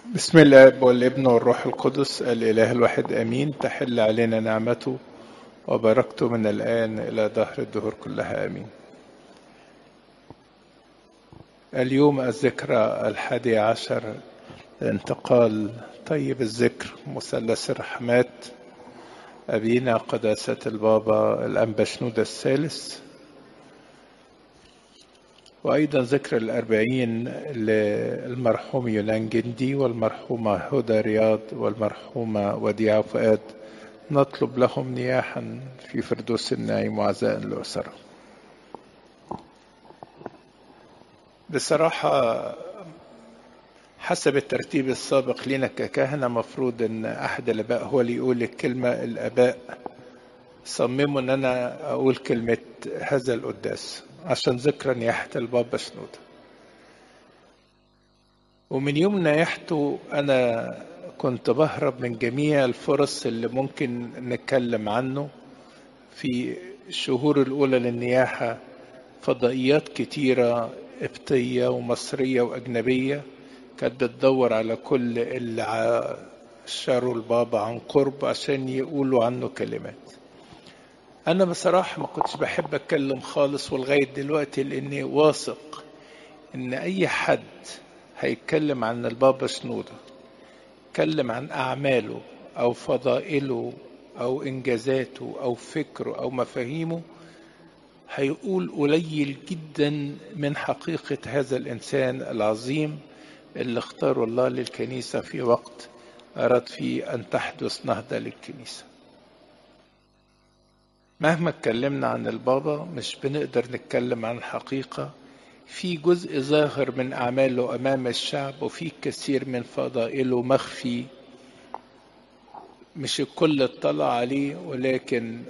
بسم الله والابن والروح القدس الإله الواحد أمين تحل علينا نعمته وبركته من الآن إلى دهر الدهور كلها أمين اليوم الذكرى الحادي عشر انتقال طيب الذكر مثلث الرحمات أبينا قداسة البابا الأنبا شنودة الثالث وأيضا ذكر الأربعين للمرحوم يونان جندي والمرحومة هدى رياض والمرحومة وديعة فؤاد نطلب لهم نياحا في فردوس النعيم وعزاء لأسرة بصراحة حسب الترتيب السابق لنا ككهنة مفروض ان احد الاباء هو اللي يقول الكلمة الاباء صمموا ان انا اقول كلمة هذا القداس عشان ذكرى نياحة البابا شنودة ومن يوم نياحته أنا كنت بهرب من جميع الفرص اللي ممكن نتكلم عنه في الشهور الأولى للنياحة فضائيات كتيرة قبطية ومصرية وأجنبية كانت بتدور على كل اللي عاشروا البابا عن قرب عشان يقولوا عنه كلمات أنا بصراحة ما كنتش بحب أتكلم خالص ولغاية دلوقتي لأني واثق إن أي حد هيتكلم عن البابا شنودة يتكلم عن أعماله أو فضائله أو إنجازاته أو فكره أو مفاهيمه هيقول قليل جدا من حقيقة هذا الإنسان العظيم اللي اختاره الله للكنيسة في وقت أراد فيه أن تحدث نهضة للكنيسة مهما اتكلمنا عن البابا مش بنقدر نتكلم عن الحقيقة في جزء ظاهر من أعماله أمام الشعب وفي كثير من فضائله مخفي مش الكل اطلع عليه ولكن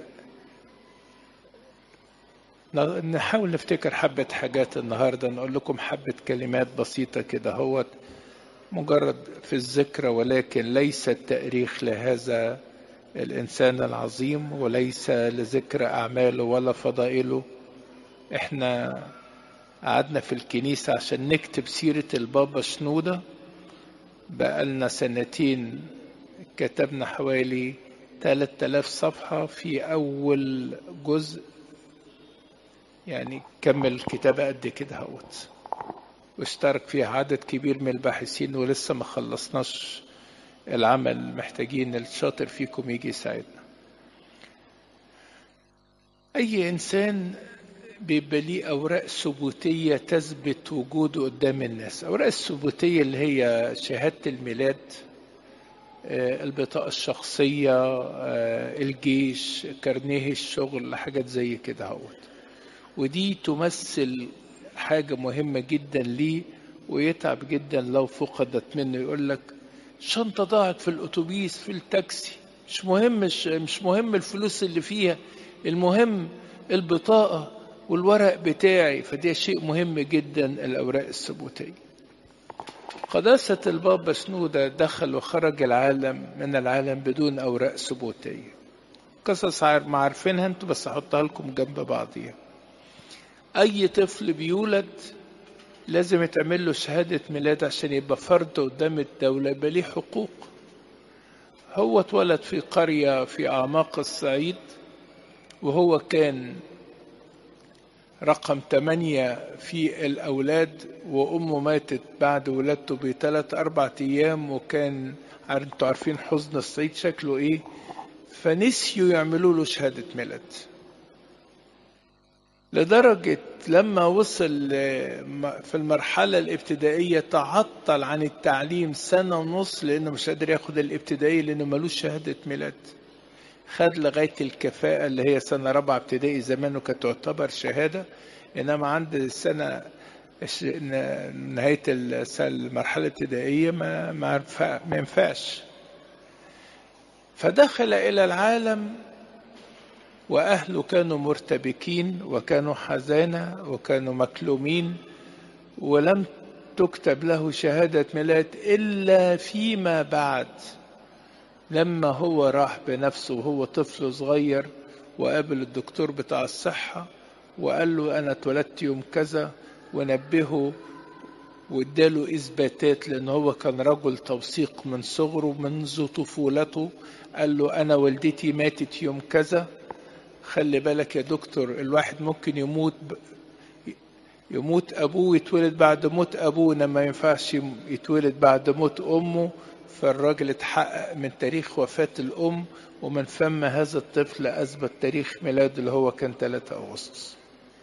نحاول نفتكر حبة حاجات النهاردة نقول لكم حبة كلمات بسيطة كده هو مجرد في الذكرى ولكن ليس التأريخ لهذا الإنسان العظيم وليس لذكر أعماله ولا فضائله إحنا قعدنا في الكنيسة عشان نكتب سيرة البابا شنودة بقالنا سنتين كتبنا حوالي 3000 صفحة في أول جزء يعني كمل الكتابة قد كده هوت واشترك فيها عدد كبير من الباحثين ولسه ما خلصناش العمل محتاجين الشاطر فيكم يجي يساعدنا أي إنسان بيبقى ليه أوراق ثبوتية تثبت وجوده قدام الناس أوراق الثبوتية اللي هي شهادة الميلاد البطاقة الشخصية الجيش كارنيه الشغل حاجات زي كده اهوت ودي تمثل حاجة مهمة جدا ليه ويتعب جدا لو فقدت منه يقول لك شنطة ضاعت في الأتوبيس في التاكسي مش مهم مش, مش مهم الفلوس اللي فيها المهم البطاقة والورق بتاعي فده شيء مهم جدا الأوراق الثبوتية قداسة البابا سنودة دخل وخرج العالم من العالم بدون أوراق ثبوتية قصص ما عارفينها انتوا بس احطها لكم جنب بعضيها أي طفل بيولد لازم يتعمل له شهادة ميلاد عشان يبقى فرد قدام الدولة يبقى ليه حقوق هو اتولد في قرية في أعماق الصعيد وهو كان رقم ثمانية في الأولاد وأمه ماتت بعد ولادته بثلاث أربع أيام وكان انتوا عارفين حزن الصعيد شكله إيه فنسيوا يعملوا له شهادة ميلاد لدرجة لما وصل في المرحلة الابتدائية تعطل عن التعليم سنة ونص لأنه مش قادر ياخد الابتدائية لأنه ملوش شهادة ميلاد خد لغاية الكفاءة اللي هي سنة رابعة ابتدائي زمان وكانت تعتبر شهادة إنما عند السنة نهاية المرحلة الابتدائية ما ما ما ينفعش فدخل إلى العالم وأهله كانوا مرتبكين وكانوا حزانة وكانوا مكلومين ولم تكتب له شهادة ميلاد إلا فيما بعد لما هو راح بنفسه وهو طفل صغير وقابل الدكتور بتاع الصحة وقال له أنا اتولدت يوم كذا ونبهه واداله اثباتات لان هو كان رجل توثيق من صغره منذ طفولته قال له انا والدتي ماتت يوم كذا خلي بالك يا دكتور الواحد ممكن يموت ب... يموت ابوه ويتولد بعد موت ابوه انما ما ينفعش يتولد بعد موت امه فالراجل اتحقق من تاريخ وفاة الأم ومن فم هذا الطفل أثبت تاريخ ميلاده اللي هو كان 3 أغسطس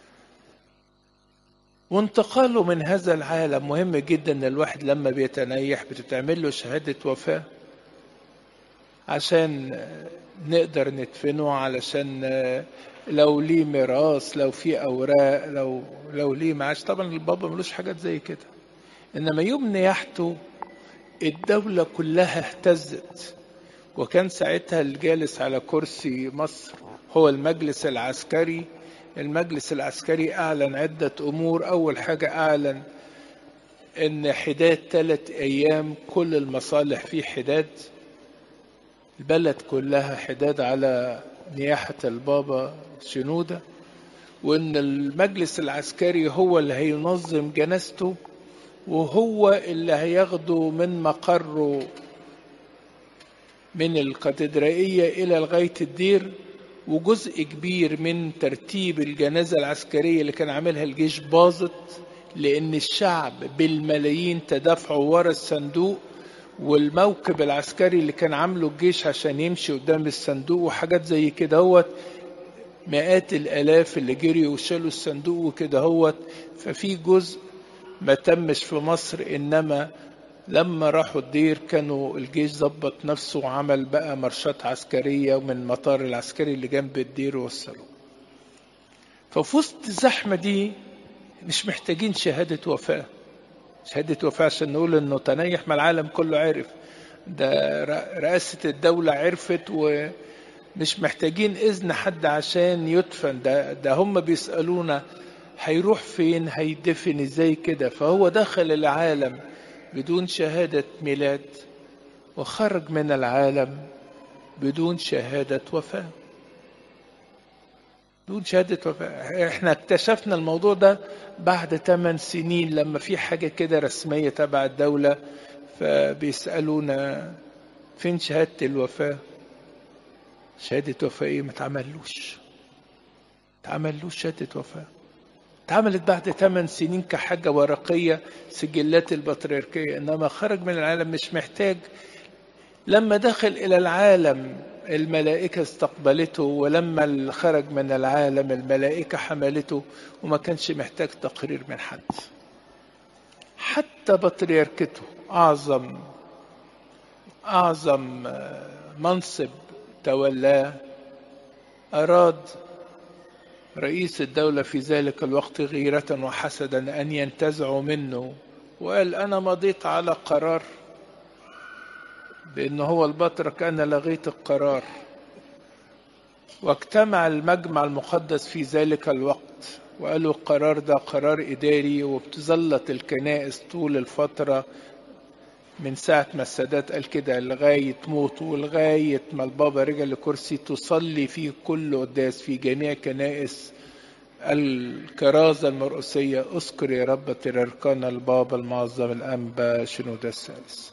وانتقاله من هذا العالم مهم جدا ان الواحد لما بيتنيح بتتعمل له شهادة وفاة عشان نقدر ندفنه علشان لو ليه ميراث لو في اوراق لو لو ليه معاش طبعا البابا ملوش حاجات زي كده انما يوم نياحته الدولة كلها اهتزت وكان ساعتها الجالس على كرسي مصر هو المجلس العسكري المجلس العسكري أعلن عدة أمور أول حاجة أعلن إن حداد ثلاث أيام كل المصالح فيه حداد البلد كلها حداد على نياحة البابا شنودة وإن المجلس العسكري هو اللي هينظم جنازته وهو اللي هياخده من مقره من الكاتدرائية إلى لغاية الدير وجزء كبير من ترتيب الجنازة العسكرية اللي كان عاملها الجيش باظت لأن الشعب بالملايين تدافعوا ورا الصندوق والموكب العسكري اللي كان عامله الجيش عشان يمشي قدام الصندوق وحاجات زي كده هوت مئات الآلاف اللي جريوا وشالوا الصندوق وكده هوت ففي جزء ما تمش في مصر إنما لما راحوا الدير كانوا الجيش ظبط نفسه وعمل بقى مرشات عسكرية ومن مطار العسكري اللي جنب الدير وصلوا ففي وسط الزحمة دي مش محتاجين شهادة وفاة شهادة وفاة عشان نقول انه تنيح ما العالم كله عرف ده رئاسة الدولة عرفت ومش محتاجين إذن حد عشان يدفن ده, ده هم بيسألونا هيروح فين هيدفن ازاي كده فهو دخل العالم بدون شهادة ميلاد وخرج من العالم بدون شهادة وفاة بدون شهادة وفاة احنا اكتشفنا الموضوع ده بعد 8 سنين لما في حاجة كده رسمية تبع الدولة فبيسألونا فين شهادة الوفاة شهادة وفاة ايه ما تعملوش تعملوش شهادة وفاة اتعملت بعد 8 سنين كحاجة ورقية سجلات البطريركية إنما خرج من العالم مش محتاج لما دخل إلى العالم الملائكة استقبلته ولما خرج من العالم الملائكة حملته وما كانش محتاج تقرير من حد حتى بطريركته أعظم أعظم منصب تولاه أراد رئيس الدولة في ذلك الوقت غيرة وحسدا أن ينتزعوا منه وقال أنا مضيت على قرار بأنه هو البطرك أنا لغيت القرار واجتمع المجمع المقدس في ذلك الوقت وقالوا القرار ده قرار إداري وبتظلت الكنائس طول الفترة من ساعة ما السادات قال كده لغاية موته ولغاية ما البابا رجع لكرسي تصلي في كل قداس في جميع كنائس الكرازة المرؤوسية اذكر يا رب تراركنا البابا المعظم الأنبا شنودة الثالث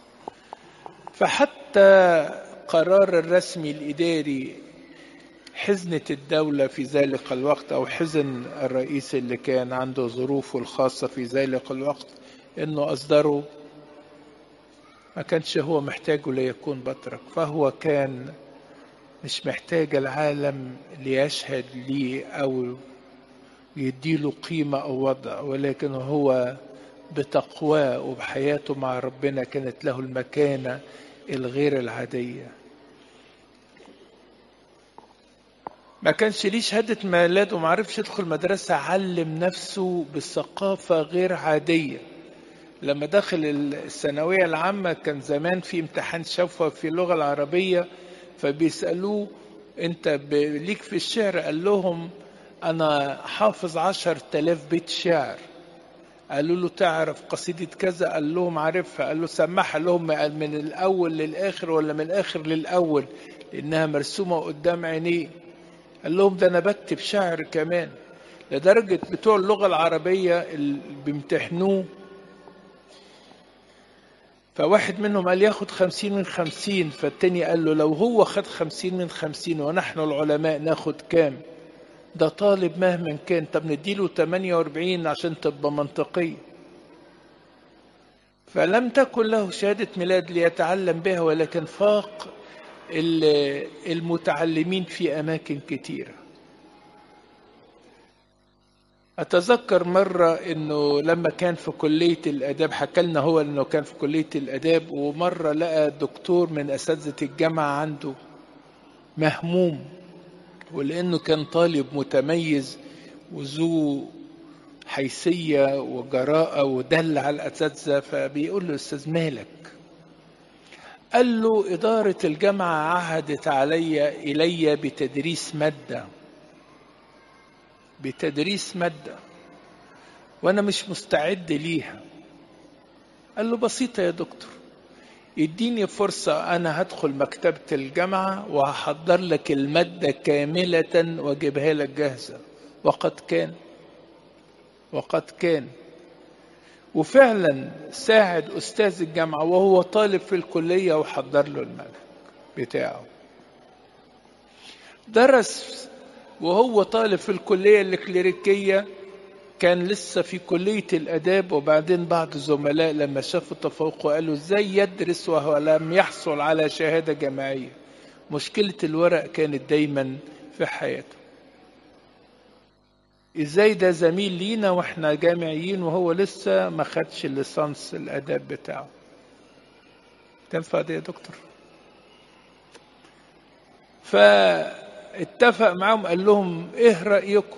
فحتى قرار الرسمي الإداري حزنة الدولة في ذلك الوقت أو حزن الرئيس اللي كان عنده ظروفه الخاصة في ذلك الوقت إنه أصدره ما كانش هو محتاجه ليكون بطرك فهو كان مش محتاج العالم ليشهد ليه أو يديله قيمة أو وضع ولكن هو بتقواه وبحياته مع ربنا كانت له المكانة الغير العادية ما كانش ليه شهادة ميلاد وما عرفش يدخل مدرسة علم نفسه بثقافة غير عادية لما دخل الثانوية العامة كان زمان في امتحان شفوي في اللغة العربية فبيسألوه انت ليك في الشعر قال لهم انا حافظ عشر تلاف بيت شعر قالوا له تعرف قصيدة كذا قال لهم عارفها قال له سمعها لهم من الأول للآخر ولا من الآخر للأول لأنها مرسومة قدام عينيه قال لهم ده أنا بكتب شعر كمان لدرجة بتوع اللغة العربية اللي بيمتحنوه فواحد منهم قال ياخد خمسين من خمسين فالتاني قال له لو هو خد خمسين من خمسين ونحن العلماء ناخد كام ده طالب مهما كان طب نديله 48 عشان تبقى منطقية فلم تكن له شهادة ميلاد ليتعلم بها ولكن فاق المتعلمين في أماكن كتيرة أتذكر مرة إنه لما كان في كلية الآداب حكى لنا هو إنه كان في كلية الآداب ومرة لقى دكتور من أساتذة الجامعة عنده مهموم ولأنه كان طالب متميز وذو حيثية وجراءة ودل على الأساتذة فبيقول له أستاذ مالك قال له إدارة الجامعة عهدت علي إلي بتدريس مادة بتدريس مادة وأنا مش مستعد ليها قال له بسيطة يا دكتور اديني فرصة أنا هدخل مكتبة الجامعة وهحضر لك المادة كاملة وأجيبها لك جاهزة وقد كان وقد كان وفعلا ساعد أستاذ الجامعة وهو طالب في الكلية وحضر له المنهج بتاعه درس وهو طالب في الكلية الكليريكية كان لسه في كلية الآداب وبعدين بعض الزملاء لما شافوا تفوقه قالوا ازاي يدرس وهو لم يحصل على شهادة جامعية مشكلة الورق كانت دايما في حياته ازاي ده زميل لينا واحنا جامعيين وهو لسه ما خدش الليسانس الآداب بتاعه تنفع دي يا دكتور فاتفق معاهم قال لهم ايه رأيكم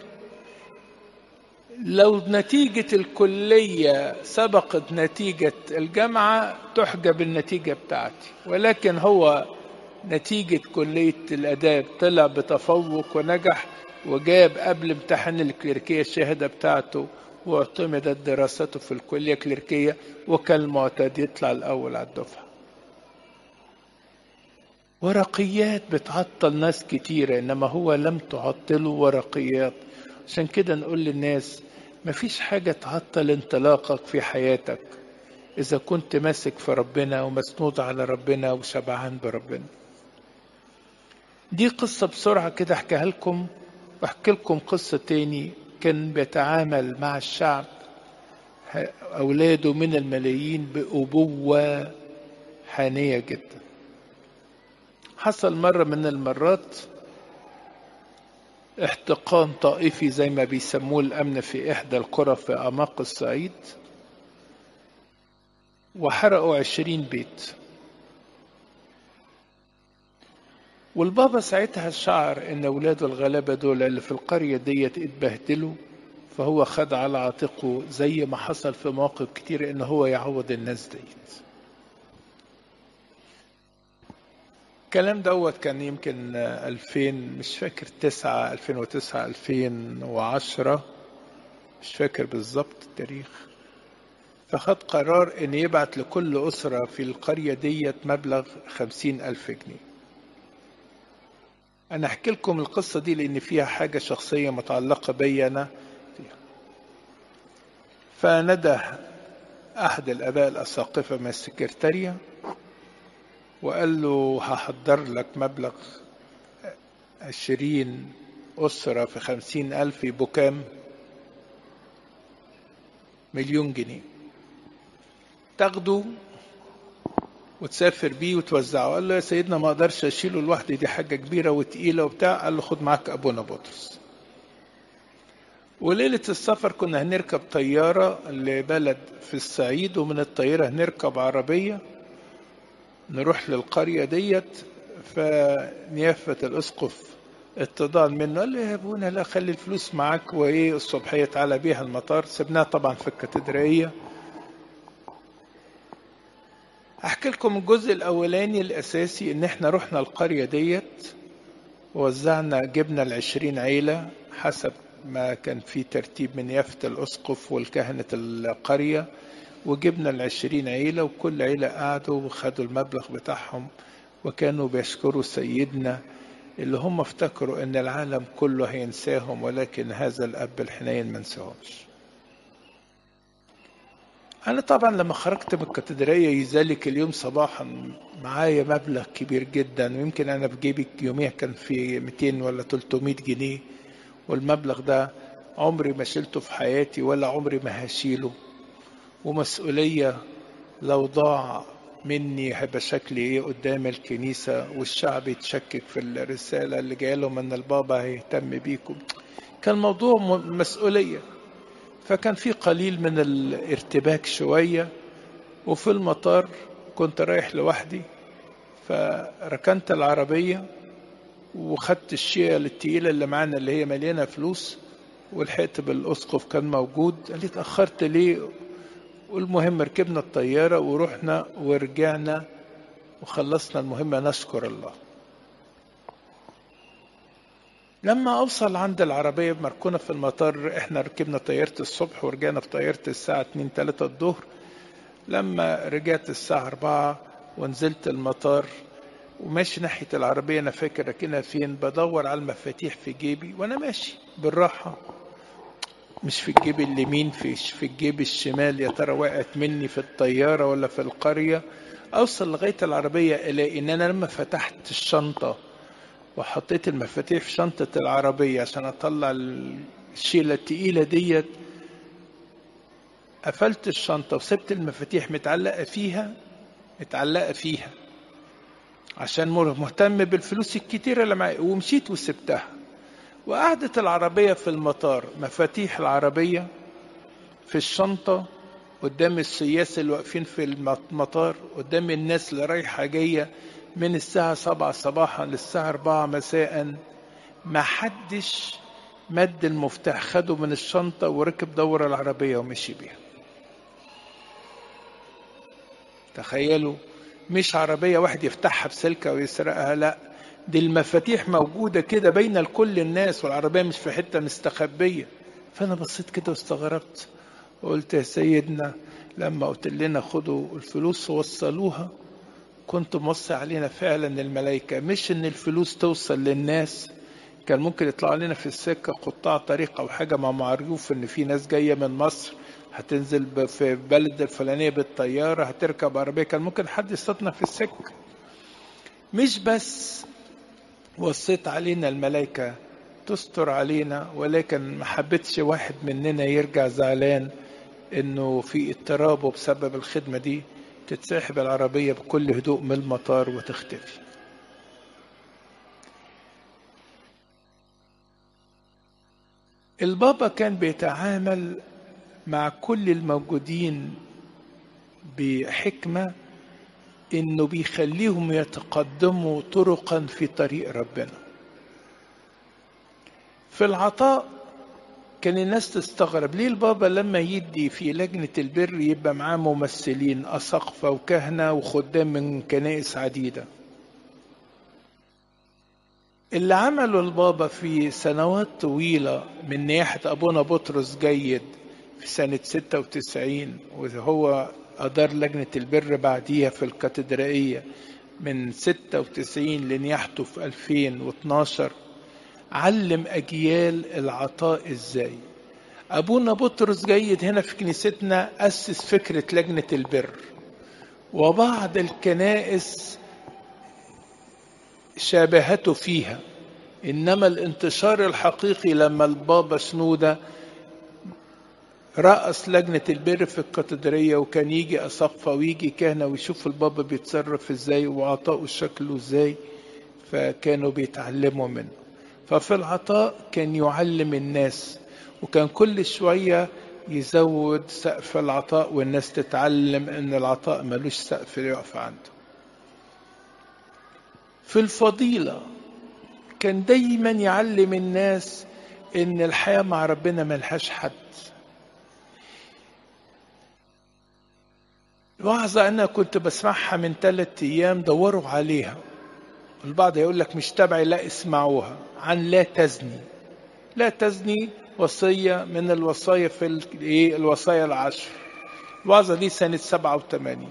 لو نتيجة الكلية سبقت نتيجة الجامعة تحجب النتيجة بتاعتي ولكن هو نتيجة كلية الآداب طلع بتفوق ونجح وجاب قبل امتحان الكليركية الشهادة بتاعته واعتمدت دراسته في الكلية الكليركية وكان المعتاد يطلع الأول على الدفعة ورقيات بتعطل ناس كتيرة إنما هو لم تعطله ورقيات عشان كده نقول للناس مفيش حاجة تعطل انطلاقك في حياتك إذا كنت ماسك في ربنا ومسنود على ربنا وشبعان بربنا دي قصة بسرعة كده أحكيها لكم وأحكي لكم قصة تاني كان بيتعامل مع الشعب أولاده من الملايين بأبوة حانية جدا حصل مرة من المرات احتقان طائفي زي ما بيسموه الأمن في إحدى القرى في أعماق الصعيد وحرقوا عشرين بيت والبابا ساعتها شعر ان اولاده الغلابه دول اللي في القريه ديت اتبهدلوا فهو خد على عاتقه زي ما حصل في مواقف كتير ان هو يعوض الناس ديت الكلام دوت كان يمكن 2000 مش فاكر 9 2009 2010 مش فاكر بالظبط التاريخ فخد قرار ان يبعت لكل اسرة في القرية ديت مبلغ خمسين الف جنيه انا احكي لكم القصة دي لان فيها حاجة شخصية متعلقة بي انا فيها فندى احد الاباء الاساقفة من السكرتارية وقال له هحضر لك مبلغ عشرين أسرة في خمسين ألف يبقوا كام؟ مليون جنيه تاخده وتسافر بيه وتوزعه قال له يا سيدنا ما اقدرش اشيله لوحدي دي حاجه كبيره وتقيله وبتاع قال له خد معاك ابونا بطرس وليله السفر كنا هنركب طياره لبلد في الصعيد ومن الطياره هنركب عربيه نروح للقريه ديت فنيافه الاسقف اتضاع منه قال لي يا ابونا لا خلي الفلوس معاك وايه الصبحيه تعالى بيها المطار سبناها طبعا في الكاتدرائيه احكي لكم الجزء الاولاني الاساسي ان احنا رحنا القريه ديت ووزعنا جبنا العشرين عيله حسب ما كان في ترتيب من يافة الأسقف والكهنة القرية وجبنا العشرين عيلة وكل عيلة قعدوا وخدوا المبلغ بتاعهم وكانوا بيشكروا سيدنا اللي هم افتكروا ان العالم كله هينساهم ولكن هذا الاب الحنين ما نساهمش أنا طبعا لما خرجت من الكاتدرائية ذلك اليوم صباحا معايا مبلغ كبير جدا ويمكن أنا في جيبي يوميها كان في 200 ولا 300 جنيه والمبلغ ده عمري ما شلته في حياتي ولا عمري ما هشيله ومسؤولية لو ضاع مني هيبقى شكلي ايه قدام الكنيسة والشعب يتشكك في الرسالة اللي جاية لهم ان البابا هيهتم بيكم كان موضوع مسؤولية فكان في قليل من الارتباك شوية وفي المطار كنت رايح لوحدي فركنت العربية وخدت الشيء التقيلة اللي معانا اللي هي مليانة فلوس ولحقت بالأسقف كان موجود قال لي اتأخرت ليه والمهم ركبنا الطيارة ورحنا ورجعنا وخلصنا المهمة نشكر الله لما أوصل عند العربية مركونة في المطار إحنا ركبنا طيارة الصبح ورجعنا في طيارة الساعة 2 3 الظهر لما رجعت الساعة 4 ونزلت المطار وماشي ناحية العربية أنا فاكر راكنها فين بدور على المفاتيح في جيبي وأنا ماشي بالراحة مش في الجيب اليمين في في الجيب الشمال يا ترى وقعت مني في الطيارة ولا في القرية أوصل لغاية العربية ألاقي إن أنا لما فتحت الشنطة وحطيت المفاتيح في شنطة العربية عشان أطلع الشيلة التقيلة ديت قفلت الشنطة وسبت المفاتيح متعلقة فيها متعلقة فيها عشان مهتم بالفلوس الكتيرة اللي معايا ومشيت وسبتها وقعدت العربية في المطار مفاتيح العربية في الشنطة قدام السياس اللي واقفين في المطار قدام الناس اللي رايحة جاية من الساعة سبعة صباحا للساعة أربعة مساء ما حدش مد المفتاح خده من الشنطة وركب دور العربية ومشي بيها تخيلوا مش عربية واحد يفتحها بسلكة ويسرقها لا دي المفاتيح موجودة كده بين كل الناس والعربية مش في حتة مستخبية فأنا بصيت كده واستغربت وقلت يا سيدنا لما قلت لنا خدوا الفلوس ووصلوها كنت موصي علينا فعلا الملائكة مش ان الفلوس توصل للناس كان ممكن يطلع لنا في السكة قطاع طريق او حاجة ما معروف ان في ناس جاية من مصر هتنزل في بلد الفلانية بالطيارة هتركب عربية كان ممكن حد يصطادنا في السكة مش بس وصيت علينا الملائكة تستر علينا ولكن ما حبيتش واحد مننا يرجع زعلان انه في اضطرابه بسبب الخدمة دي تتسحب العربية بكل هدوء من المطار وتختفي البابا كان بيتعامل مع كل الموجودين بحكمة انه بيخليهم يتقدموا طرقا في طريق ربنا في العطاء كان الناس تستغرب ليه البابا لما يدي في لجنة البر يبقى معاه ممثلين أساقفة وكهنة وخدام من كنائس عديدة اللي عمله البابا في سنوات طويلة من نياحة أبونا بطرس جيد في سنة 96 وهو أدار لجنة البر بعديها في الكاتدرائية من 96 لنياحته في 2012 علم أجيال العطاء إزاي أبونا بطرس جيد هنا في كنيستنا أسس فكرة لجنة البر وبعض الكنائس شابهته فيها إنما الانتشار الحقيقي لما البابا شنودة رأس لجنة البر في الكاتدرية وكان يجي أصفى ويجي كهنة ويشوف البابا بيتصرف ازاي وعطاؤه شكله ازاي فكانوا بيتعلموا منه ففي العطاء كان يعلم الناس وكان كل شوية يزود سقف العطاء والناس تتعلم ان العطاء ملوش سقف يقف عنده في الفضيلة كان دايما يعلم الناس ان الحياة مع ربنا ملهاش حد الوعظة أنا كنت بسمعها من ثلاثة أيام دوروا عليها البعض يقول لك مش تبعي لا اسمعوها عن لا تزني لا تزني وصية من الوصايا في الايه الوصايا العشر الوعظة دي سنة 87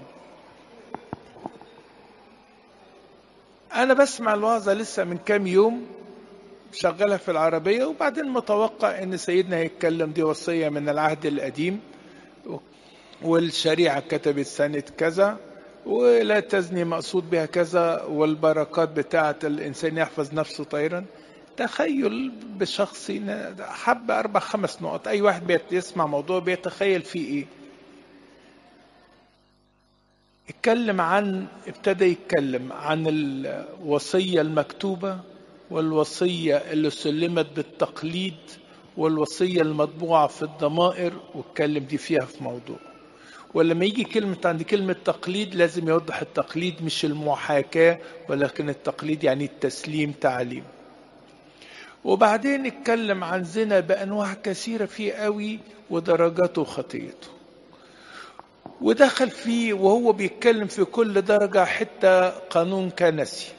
أنا بسمع الوعظة لسه من كام يوم شغالها في العربية وبعدين متوقع إن سيدنا هيتكلم دي وصية من العهد القديم والشريعة كتبت سنة كذا ولا تزني مقصود بها كذا والبركات بتاعة الإنسان يحفظ نفسه طيرا تخيل بشخصي حب أربع خمس نقط أي واحد بيسمع موضوع بيتخيل فيه إيه اتكلم عن ابتدى يتكلم عن الوصية المكتوبة والوصية اللي سلمت بالتقليد والوصية المطبوعة في الضمائر واتكلم دي فيها في موضوع ولما يجي كلمة عند كلمة تقليد لازم يوضح التقليد مش المحاكاة ولكن التقليد يعني التسليم تعليم وبعدين اتكلم عن زنا بأنواع كثيرة فيه قوي ودرجاته وخطيته ودخل فيه وهو بيتكلم في كل درجة حتة قانون كنسي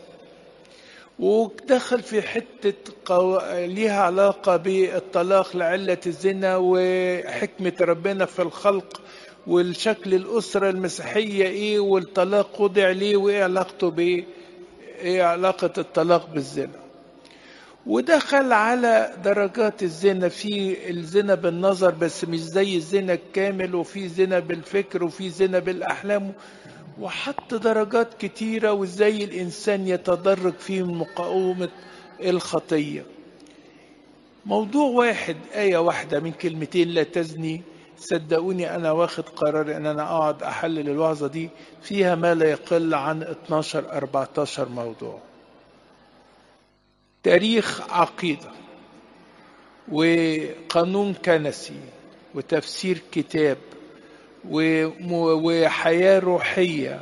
ودخل في حتة قو... ليها علاقة بالطلاق لعلة الزنا وحكمة ربنا في الخلق والشكل الأسرة المسيحية إيه والطلاق وضع ليه وإيه علاقته بإيه إيه علاقة الطلاق بالزنا ودخل على درجات الزنا في الزنا بالنظر بس مش زي الزنا الكامل وفي زنا بالفكر وفي زنا بالأحلام وحط درجات كتيرة وازاي الإنسان يتدرج في مقاومة الخطية موضوع واحد آية واحدة من كلمتين لا تزني صدقوني أنا واخد قرار إن أنا أقعد أحلل الوعظة دي فيها ما لا يقل عن 12 14 موضوع تاريخ عقيدة وقانون كنسي وتفسير كتاب وحياة روحية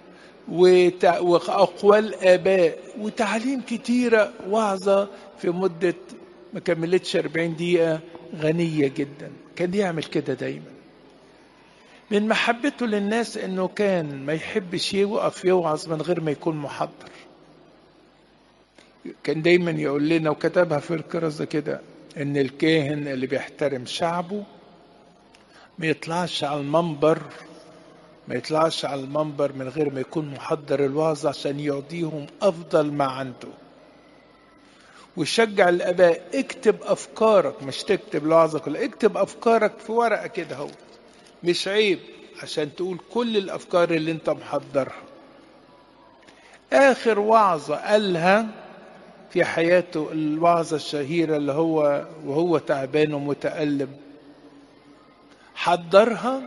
وأقوال آباء وتعليم كتيرة وعظة في مدة ما كملتش 40 دقيقة غنية جدا كان يعمل كده دايما من محبته للناس انه كان ما يحبش يوقف يوعظ من غير ما يكون محضر كان دايما يقول لنا وكتبها في الكرزة كده ان الكاهن اللي بيحترم شعبه ما يطلعش على المنبر ما يطلعش على المنبر من غير ما يكون محضر الوعظ عشان يعطيهم افضل ما عنده ويشجع الاباء اكتب افكارك مش تكتب الوعظه كلها اكتب افكارك في ورقه كده اهو مش عيب عشان تقول كل الافكار اللي انت محضرها اخر وعظه قالها في حياته الوعظه الشهيره اللي هو وهو تعبان ومتالم حضرها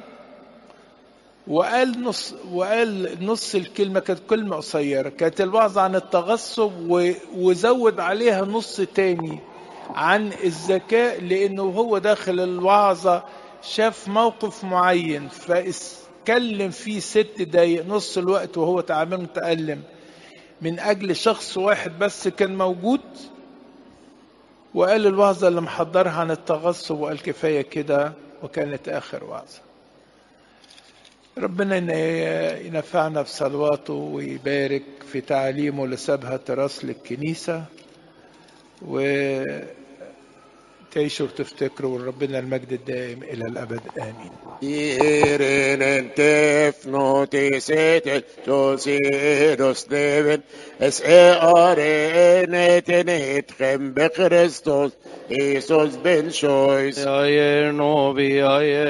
وقال نص وقال نص الكلمه كانت كلمه قصيره كانت الوعظه عن التغصب وزود عليها نص تاني عن الذكاء لانه هو داخل الوعظه شاف موقف معين فاتكلم فيه ست دقايق نص الوقت وهو تعبان متألم من اجل شخص واحد بس كان موجود وقال الوعظه اللي محضرها عن التغصب وقال كفايه كده وكانت اخر وعظه ربنا ينفعنا بصلواته ويبارك في تعليمه لسبها تراث للكنيسة وتعيشوا وتفتكروا وربنا المجد الدائم إلى الأبد آمين Irenen tefnotisetel tosidos neven es earenet etchem bekristos Jesus ben shois Ayer no vi ayer